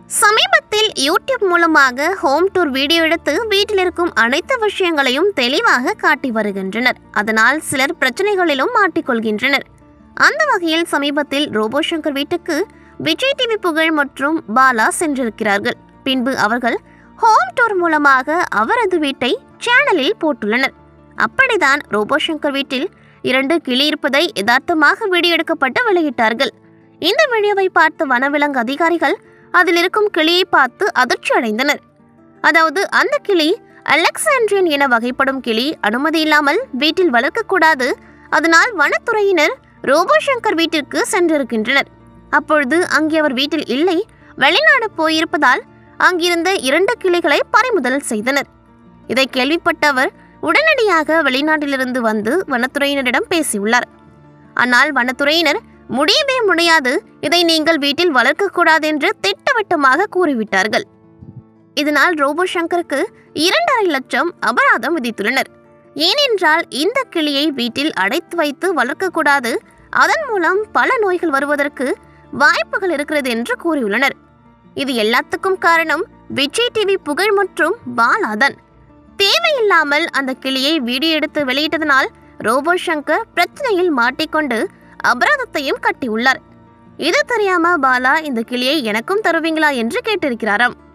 சமீபத்தில் யூடியூப் மூலமாக home tour video எடுத்து வீட்டில் இருக்கும் அனைத்து விஷயங்களையும் தெளிவாக காட்டி வருகின்றனர் அதனால் சிலர் பிரச்சனைகளிலும் மாட்டிக்கொள்கின்றனர் அந்த வகையில் சமீபத்தில் ரோபோ சங்கர் வீட்டுக்கு விஜய் டிவி புகழ் மற்றும் பாலா சென்றிருக்கிறார்கள் பின்பு அவர்கள் ஹோம் டூர் மூலமாக அவரது வீட்டை சேனலில் போட்டுள்ளனர் அப்படிதான் ரோபோ சங்கர் வீட்டில் இரண்டு கிளி இருப்பதை யதார்த்தமாக வீடியோ எடுக்கப்பட்டு வெளியிட்டார்கள் இந்த வீடியோவை பார்த்த வனவிலங்கு அதிகாரிகள் அதில் இருக்கும் கிளியை பார்த்து அதிர்ச்சி அடைந்தனர் அதாவது அந்த கிளி அலெக்சாண்ட்ரியன் என வகைப்படும் கிளி அனுமதி இல்லாமல் வீட்டில் வளர்க்கக்கூடாது அதனால் வனத்துறையினர் ரோபோ சங்கர் வீட்டிற்கு சென்றிருக்கின்றனர் அப்பொழுது அங்கே அவர் வீட்டில் இல்லை வெளிநாடு போயிருப்பதால் அங்கிருந்த இரண்டு கிளிகளை பறிமுதல் செய்தனர் இதை கேள்விப்பட்ட அவர் உடனடியாக வெளிநாட்டிலிருந்து வந்து வனத்துறையினரிடம் பேசியுள்ளார் ஆனால் வனத்துறையினர் முடியவே முடியாது இதை நீங்கள் வீட்டில் வளர்க்கக்கூடாது என்று திட்டவட்டமாக கூறிவிட்டார்கள் இதனால் ரோபோ சங்கருக்கு இரண்டரை லட்சம் அபராதம் விதித்துள்ளனர் ஏனென்றால் இந்த கிளியை வீட்டில் அடைத்து வைத்து வளர்க்கக்கூடாது அதன் மூலம் பல நோய்கள் வருவதற்கு வாய்ப்புகள் இருக்கிறது என்று கூறியுள்ளனர் இது எல்லாத்துக்கும் காரணம் விஜய் டிவி புகழ் மற்றும் பாலாதான் தேவையில்லாமல் அந்த கிளியை வீடியோ எடுத்து வெளியிட்டதனால் ரோபோ சங்கர் பிரச்சனையில் மாட்டிக்கொண்டு அபராதத்தையும் கட்டியுள்ளார் இது தெரியாம பாலா இந்த கிளியை எனக்கும் தருவீங்களா என்று கேட்டிருக்கிறாராம்